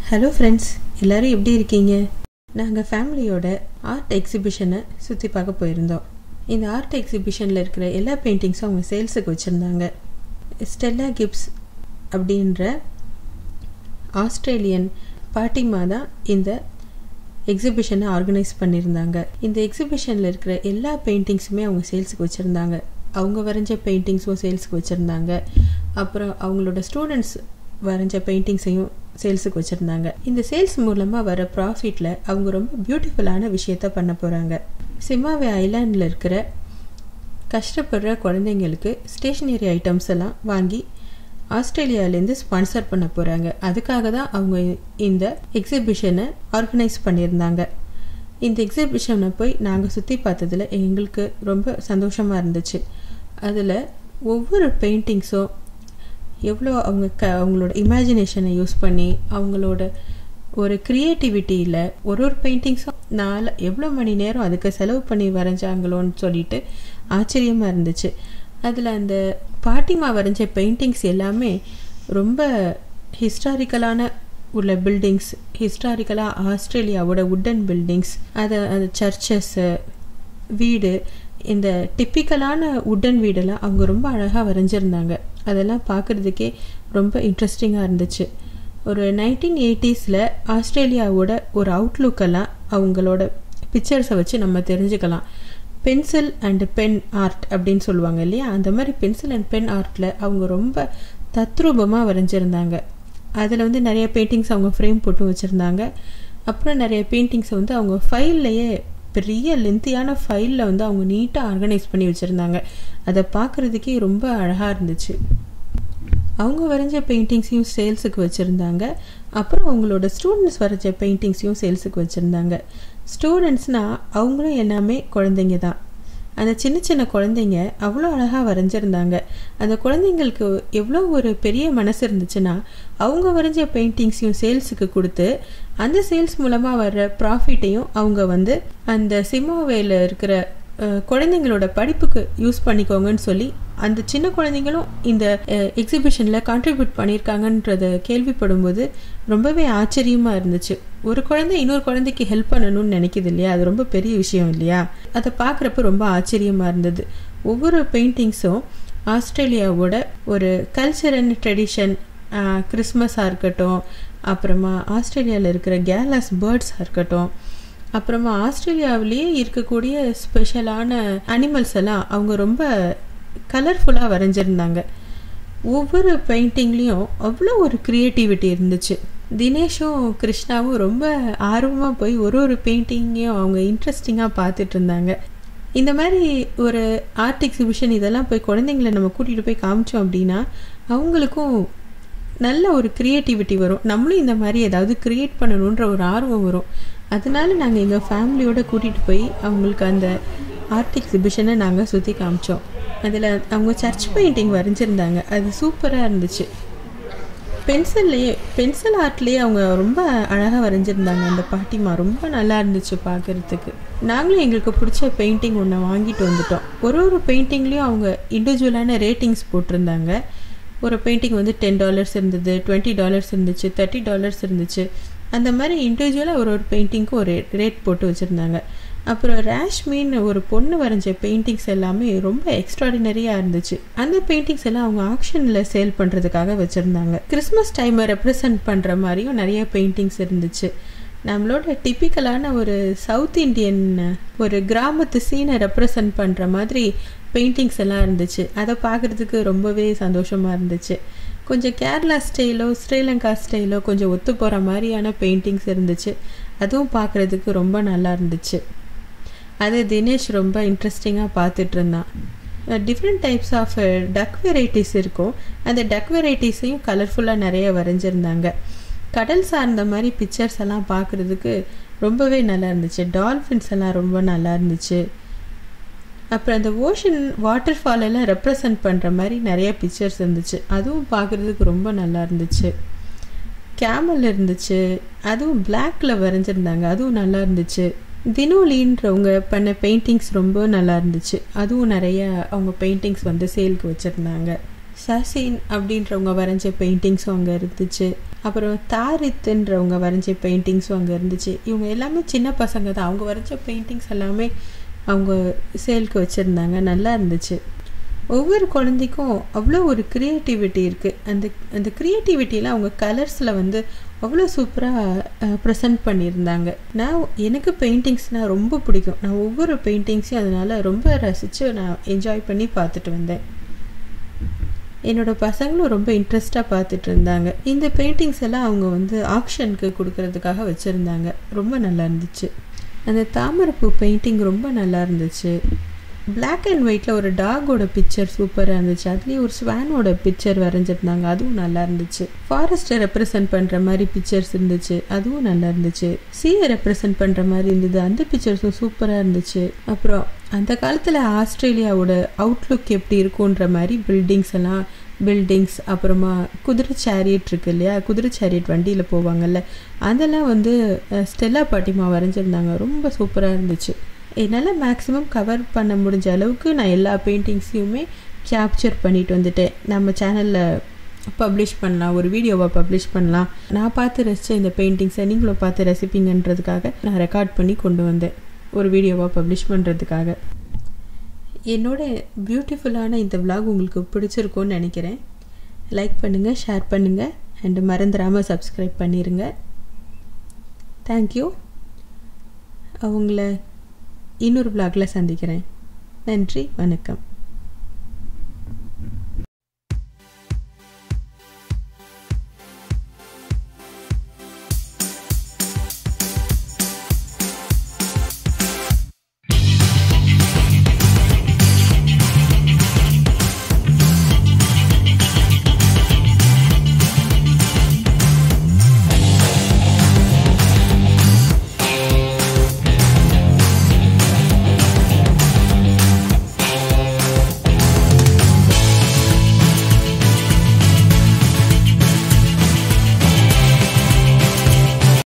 hello friends எல்லோரும் எப்படி இருக்கீங்க நாங்கள் ஃபேமிலியோட ஆர்ட் எக்ஸிபிஷனை சுற்றி பார்க்க போயிருந்தோம் இந்த ஆர்ட் எக்ஸிபிஷனில் இருக்கிற எல்லா பெயிண்டிங்ஸும் அவங்க சேல்ஸுக்கு வச்சுருந்தாங்க ஸ்டெல்லா கிப்ஸ் அப்படின்ற ஆஸ்திரேலியன் பாட்டிமா தான் இந்த எக்ஸிபிஷனை ஆர்கனைஸ் பண்ணியிருந்தாங்க இந்த எக்ஸிபிஷனில் இருக்கிற எல்லா பெயிண்டிங்ஸுமே அவங்க சேல்ஸுக்கு வச்சுருந்தாங்க அவங்க வரைஞ்ச பெயிண்டிங்ஸும் சேல்ஸுக்கு வச்சுருந்தாங்க அப்புறம் அவங்களோட ஸ்டூடெண்ட்ஸ் வரைஞ்ச பெயிண்டிங்ஸையும் சேல்ஸுக்கு வச்சுருந்தாங்க இந்த சேல்ஸ் மூலமாக வர ப்ராஃபிட்டில் அவங்க ரொம்ப பியூட்டிஃபுல்லான விஷயத்த பண்ண போகிறாங்க சிமாவே ஐலாண்டில் இருக்கிற கஷ்டப்படுற குழந்தைங்களுக்கு ஸ்டேஷ்னரி ஐட்டம்ஸ் எல்லாம் வாங்கி ஆஸ்திரேலியாவிலேருந்து ஸ்பான்சர் பண்ண போகிறாங்க அதுக்காக தான் அவங்க இந்த எக்ஸிபிஷனை ஆர்கனைஸ் பண்ணியிருந்தாங்க இந்த எக்ஸிபிஷனை போய் நாங்கள் சுற்றி பார்த்ததில் எங்களுக்கு ரொம்ப சந்தோஷமாக இருந்துச்சு அதில் ஒவ்வொரு பெயிண்டிங்ஸும் எவ்வளோ அவங்க க அவங்களோட இமேஜினேஷனை யூஸ் பண்ணி அவங்களோட ஒரு க்ரியேட்டிவிட்டியில் ஒரு ஒரு பெயிண்டிங்ஸும் நாலு எவ்வளோ மணி நேரம் அதுக்கு செலவு பண்ணி வரைஞ்சாங்களோன்னு சொல்லிட்டு ஆச்சரியமாக இருந்துச்சு அதில் அந்த பாட்டிமா வரைஞ்ச பெயிண்டிங்ஸ் எல்லாமே ரொம்ப ஹிஸ்டாரிக்கலான உள்ள பில்டிங்ஸ் ஹிஸ்டாரிக்கலாக ஆஸ்திரேலியாவோட உட்டன் பில்டிங்ஸ் அதை அந்த சர்ச்சஸ்ஸு வீடு இந்த டிப்பிக்கலான உட்டன் வீடெல்லாம் அவங்க ரொம்ப அழகாக வரைஞ்சிருந்தாங்க அதெல்லாம் பார்க்குறதுக்கே ரொம்ப இன்ட்ரெஸ்டிங்காக இருந்துச்சு ஒரு நைன்டீன் எயிட்டிஸில் ஆஸ்திரேலியாவோட ஒரு அவுட்லுக்கெல்லாம் அவங்களோட பிக்சர்ஸை வச்சு நம்ம தெரிஞ்சுக்கலாம் பென்சில் அண்ட் பென் ஆர்ட் அப்படின்னு சொல்லுவாங்க இல்லையா அந்த மாதிரி பென்சில் அண்ட் பென் ஆர்ட்டில் அவங்க ரொம்ப தத்ரூபமாக வரைஞ்சிருந்தாங்க அதில் வந்து நிறைய பெயிண்டிங்ஸ் அவங்க ஃப்ரேம் போட்டு வச்சுருந்தாங்க அப்புறம் நிறைய பெயிண்டிங்ஸை வந்து அவங்க ஃபைல்லையே பெரிய லென்த்தியான ஃபைலில் வந்து அவங்க நீட்டாக ஆர்கனைஸ் பண்ணி வச்சுருந்தாங்க அதை பார்க்குறதுக்கே ரொம்ப அழகாக இருந்துச்சு அவங்க வரைஞ்ச பெயிண்டிங்ஸையும் சேல்ஸுக்கு வச்சுருந்தாங்க அப்புறம் அவங்களோட ஸ்டூடெண்ட்ஸ் வரைஞ்ச பெயிண்டிங்ஸையும் சேல்ஸுக்கு வச்சுருந்தாங்க ஸ்டூடெண்ட்ஸ்னால் அவங்களும் எல்லாமே குழந்தைங்க தான் அந்த சின்ன சின்ன குழந்தைங்க அவ்வளோ அழகாக வரைஞ்சிருந்தாங்க அந்த குழந்தைங்களுக்கு எவ்வளோ ஒரு பெரிய மனசு இருந்துச்சுன்னா அவங்க வரைஞ்ச பெயிண்டிங்ஸையும் சேல்ஸுக்கு கொடுத்து அந்த சேல்ஸ் மூலமாக வர்ற ப்ராஃபிட்டையும் அவங்க வந்து அந்த சிம்மாவேல இருக்கிற குழந்தைங்களோட படிப்புக்கு யூஸ் பண்ணிக்கோங்கன்னு சொல்லி அந்த சின்ன குழந்தைங்களும் இந்த எக்ஸிபிஷனில் கான்ட்ரிபியூட் பண்ணியிருக்காங்கன்றத கேள்விப்படும் போது ரொம்பவே ஆச்சரியமாக இருந்துச்சு ஒரு குழந்தை இன்னொரு குழந்தைக்கு ஹெல்ப் பண்ணணும்னு நினைக்கிது இல்லையா அது ரொம்ப பெரிய விஷயம் இல்லையா அதை பார்க்குறப்ப ரொம்ப ஆச்சரியமாக இருந்தது ஒவ்வொரு பெயிண்டிங்ஸும் ஆஸ்திரேலியாவோட ஒரு கல்ச்சர் அண்ட் ட்ரெடிஷன் கிறிஸ்மஸாக இருக்கட்டும் அப்புறமா ஆஸ்திரேலியாவில் இருக்கிற கேலஸ் பேர்ட்ஸாக இருக்கட்டும் அப்புறமா ஆஸ்திரேலியாவிலேயே இருக்கக்கூடிய ஸ்பெஷலான அனிமல்ஸ் எல்லாம் அவங்க ரொம்ப கலர்ஃபுல்லாக வரைஞ்சிருந்தாங்க ஒவ்வொரு பெயிண்டிங்லேயும் அவ்வளோ ஒரு க்ரியேட்டிவிட்டி இருந்துச்சு தினேஷும் கிருஷ்ணாவும் ரொம்ப ஆர்வமாக போய் ஒரு ஒரு பெயிண்டிங்கையும் அவங்க இன்ட்ரெஸ்டிங்காக பார்த்துட்டு இருந்தாங்க இந்த மாதிரி ஒரு ஆர்ட் எக்ஸிபிஷன் இதெல்லாம் போய் குழந்தைங்கள நம்ம கூட்டிகிட்டு போய் காமிச்சோம் அப்படின்னா அவங்களுக்கும் நல்ல ஒரு க்ரியேட்டிவிட்டி வரும் நம்மளும் இந்த மாதிரி ஏதாவது க்ரியேட் பண்ணணுன்ற ஒரு ஆர்வம் வரும் அதனால நாங்கள் எங்கள் ஃபேமிலியோடு கூட்டிகிட்டு போய் அவங்களுக்கு அந்த ஆர்ட் எக்ஸிபிஷனை நாங்கள் சுற்றி காமிச்சோம் அதில் அவங்க சர்ச் பெயிண்டிங் வரைஞ்சிருந்தாங்க அது சூப்பராக இருந்துச்சு பென்சில்லையே பென்சில் ஆர்ட்லேயே அவங்க ரொம்ப அழகாக வரைஞ்சிருந்தாங்க அந்த பாட்டிமா ரொம்ப நல்லா இருந்துச்சு பார்க்குறதுக்கு நாங்களும் எங்களுக்கு பிடிச்ச பெயிண்டிங் ஒன்று வாங்கிட்டு வந்துட்டோம் ஒரு ஒரு பெயிண்டிங்லேயும் அவங்க இண்டிவிஜுவலான ரேட்டிங்ஸ் போட்டிருந்தாங்க ஒரு பெயிண்டிங் வந்து டென் டாலர்ஸ் இருந்தது டுவெண்ட்டி டாலர்ஸ் இருந்துச்சு தேர்ட்டி டாலர்ஸ் இருந்துச்சு அந்த மாதிரி இண்டிவிஜுவலாக ஒரு ஒரு பெயிண்டிங்க்கும் ஒரு ரேட் போட்டு வச்சுருந்தாங்க அப்புறம் ரேஷ்மின் ஒரு பொண்ணு வரைஞ்ச பெயிண்டிங்ஸ் எல்லாமே ரொம்ப எக்ஸ்ட்ராடினரியாக இருந்துச்சு அந்த பெயிண்டிங்ஸ் எல்லாம் அவங்க ஆக்ஷனில் சேல் பண்ணுறதுக்காக வச்சுருந்தாங்க கிறிஸ்மஸ் டைமை ரெப்ரசன்ட் பண்ணுற மாதிரியும் நிறைய பெயிண்டிங்ஸ் இருந்துச்சு நம்மளோட டிப்பிக்கலான ஒரு சவுத் இண்டியன் ஒரு கிராமத்து சீனை ரெப்ரசன்ட் பண்ணுற மாதிரி பெயிண்டிங்ஸ் எல்லாம் இருந்துச்சு அதை பார்க்குறதுக்கு ரொம்பவே சந்தோஷமாக இருந்துச்சு கொஞ்சம் கேரளா ஸ்டைலோ ஸ்ரீலங்கா ஸ்டைலோ கொஞ்சம் ஒத்து போகிற மாதிரியான பெயிண்டிங்ஸ் இருந்துச்சு அதுவும் பார்க்குறதுக்கு ரொம்ப நல்லா இருந்துச்சு அது தினேஷ் ரொம்ப இன்ட்ரெஸ்டிங்காக பார்த்துட்டு இருந்தான் different types of duck varieties இருக்கும் அந்த டக் வெரைட்டிஸையும் கலர்ஃபுல்லாக நிறைய வரைஞ்சிருந்தாங்க கடல் சார்ந்த மாதிரி பிக்சர்ஸ் எல்லாம் பார்க்குறதுக்கு ரொம்பவே நல்லா இருந்துச்சு டால்ஃபின்ஸ் எல்லாம் ரொம்ப நல்லா இருந்துச்சு அப்புறம் அந்த ஓஷன் வாட்டர் ஃபால் எல்லாம் ரெப்ரசன்ட் பண்ணுற மாதிரி நிறைய பிக்சர்ஸ் இருந்துச்சு அதுவும் பார்க்குறதுக்கு ரொம்ப நல்லா இருந்துச்சு கேமல் இருந்துச்சு அதுவும் பிளாக்ல வரைஞ்சிருந்தாங்க அதுவும் நல்லா இருந்துச்சு தினோலின்றவங்க பண்ண பெயிண்டிங்ஸ் ரொம்ப நல்லா இருந்துச்சு அதுவும் நிறைய அவங்க பெயிண்டிங்ஸ் வந்து சேலுக்கு வச்சுருந்தாங்க சசின் அப்படின்றவங்க வரைஞ்ச பெயிண்டிங்ஸும் அங்கே இருந்துச்சு அப்புறம் தாரித்துன்றவங்க வரைஞ்ச பெயிண்டிங்ஸும் அங்கே இருந்துச்சு இவங்க எல்லாமே சின்ன பசங்க தான் அவங்க வரைஞ்ச பெயிண்டிங்ஸ் எல்லாமே அவங்க சேலுக்கு வச்சுருந்தாங்க நல்லா இருந்துச்சு ஒவ்வொரு குழந்தைக்கும் அவ்வளோ ஒரு க்ரியேட்டிவிட்டி இருக்குது அந்த அந்த க்ரியேட்டிவிட்டியில் அவங்க கலர்ஸில் வந்து அவ்வளோ சூப்பராக ப்ரெசென்ட் பண்ணியிருந்தாங்க நான் எனக்கு பெயிண்டிங்ஸ்னால் ரொம்ப பிடிக்கும் நான் ஒவ்வொரு பெயிண்டிங்ஸையும் அதனால் ரொம்ப ரசித்து நான் என்ஜாய் பண்ணி பார்த்துட்டு வந்தேன் என்னோடய பசங்களும் ரொம்ப இன்ட்ரெஸ்டாக பார்த்துட்டு இருந்தாங்க இந்த பெயிண்டிங்ஸ் எல்லாம் அவங்க வந்து ஆக்ஷனுக்கு கொடுக்கறதுக்காக வச்சுருந்தாங்க ரொம்ப நல்லா இருந்துச்சு அந்த தாமரைப்பூ பெயிண்டிங் ரொம்ப நல்லா இருந்துச்சு பிளாக் அண்ட் ஒயிட்டில் ஒரு டாகோட பிக்சர் சூப்பராக இருந்துச்சு அதுலேயும் ஒரு ஸ்வானோட பிக்சர் வரைஞ்சிருந்தாங்க அதுவும் நல்லா இருந்துச்சு ஃபாரஸ்ட்டை ரெப்ரசன்ட் பண்ணுற மாதிரி பிக்சர்ஸ் இருந்துச்சு அதுவும் நல்லா இருந்துச்சு சீயை ரெப்ரசன்ட் பண்ணுற மாதிரி இருந்தது அந்த பிக்சர்ஸும் சூப்பராக இருந்துச்சு அப்புறம் அந்த காலத்தில் ஆஸ்திரேலியாவோட அவுட்லுக் எப்படி இருக்குன்ற மாதிரி பில்டிங்ஸ் எல்லாம் பில்டிங்ஸ் அப்புறமா குதிரை சேரியட் இருக்கு இல்லையா குதிரை சேரியட் வண்டியில் போவாங்கல்ல அதெல்லாம் வந்து ஸ்டெல்லா பாட்டிமா வரைஞ்சிருந்தாங்க ரொம்ப சூப்பராக இருந்துச்சு என்னால் மேக்ஸிமம் கவர் பண்ண முடிஞ்ச அளவுக்கு நான் எல்லா பெயிண்டிங்ஸையுமே கேப்சர் பண்ணிட்டு வந்துட்டேன் நம்ம சேனலில் பப்ளிஷ் பண்ணலாம் ஒரு வீடியோவை பப்ளிஷ் பண்ணலாம் நான் பார்த்து ரசித்த இந்த பெயிண்டிங்ஸை நீங்களும் பார்த்து ரசிப்பீங்கன்றதுக்காக நான் ரெக்கார்ட் பண்ணி கொண்டு வந்தேன் ஒரு வீடியோவாக பப்ளிஷ் பண்ணுறதுக்காக என்னோட பியூட்டிஃபுல்லான இந்த விலாக் உங்களுக்கு பிடிச்சிருக்கும்னு நினைக்கிறேன் லைக் பண்ணுங்கள் ஷேர் பண்ணுங்கள் அண்டு மறந்துடாமல் சப்ஸ்கிரைப் பண்ணிடுங்க தேங்க்யூ அவங்கள இன்னொரு விலாகில் சந்திக்கிறேன் நன்றி வணக்கம்